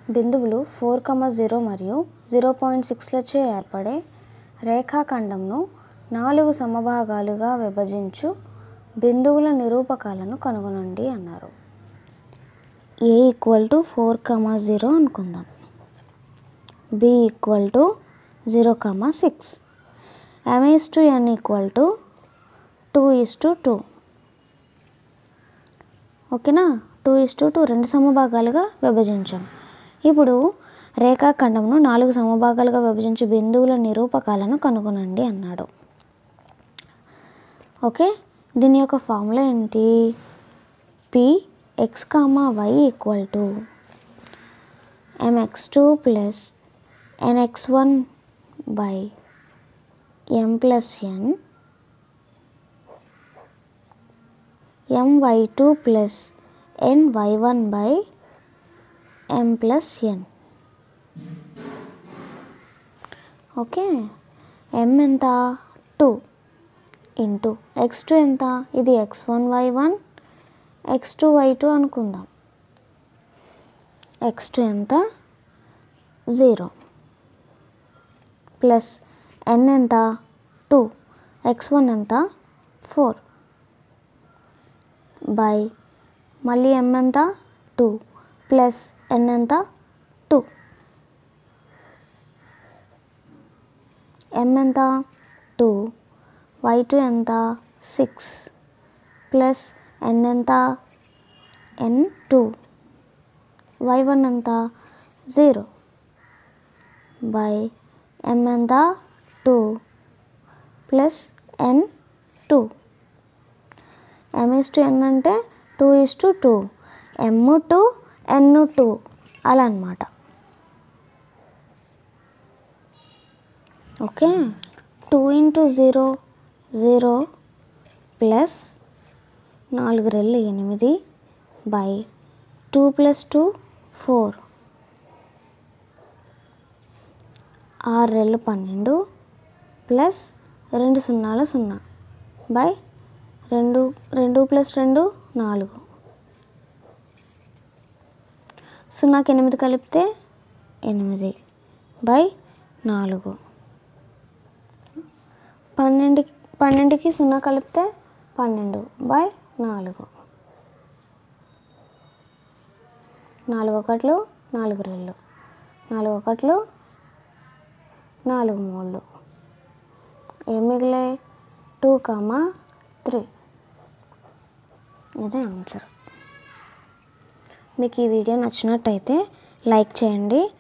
బిందువులు four comma zero మరియు zero point సిక్స్లచే ఏర్పడే రేఖాఖండంను నాలుగు సమభాగాలుగా విభజించు బిందువుల నిరూపకాలను కనుగొనండి అన్నారు A equal to four comma zero అనుకుందాం B equal to zero comma six M is to N equal to two is to two ఓకేనా టూ ఇస్ టు టూ రెండు సమభాగాలుగా విభజించాం ఇప్పుడు రేఖాఖండంను నాలుగు సమభాగాలుగా విభజించి బిందువుల నిరూపకాలను కనుగొనండి అన్నాడు ఓకే దీని యొక్క ఫార్ములా ఏంటి P X comma Y equal to M X two plus N X one by M plus N M Y two plus N Y one by M plus N okay M ఎంత టూ ఇంటూ ఎక్స్ టూ ఎంత ఇది X one Y one X two Y two అనుకుందాం X two ఎంత zero plus N ఎంత two X one ఎంత four by మళ్ళీ M ఎంత two plus N ఎంత టూ ఎం ఎంత టూ వై టూ ఎంత సిక్స్ ప్లస్ ఎన్ ఎంత ఎన్ టూ వై వన్ ఎంత జీరో బై ఎం ఎంత two plus N two M is to N అంటే two is to two M two N two అలా అనమాట okay two into zero zero plus నాలుగు రెళ్ళు ఎనిమిది by two plus two four ఆరు రెళ్ళు పన్నెండు ప్లస్ రెండు సున్నాలు సున్నా బై రెండు రెండు ప్లస్ రెండు నాలుగు సున్నాకి ఎనిమిది కలిపితే ఎనిమిది బై నాలుగు పన్నెండుకి పన్నెండుకి సున్నా కలిపితే పన్నెండు బై నాలుగు నాలుగు ఒకట్లు నాలుగు రెళ్ళు నాలుగు ఒకట్లు నాలుగు మూడు ఏం మిగిలాయి టూ కామా త్రీ ఇదే ఆన్సర్ మీకు ఈ వీడియో నచ్చినట్టయితే లైక్ చేయండి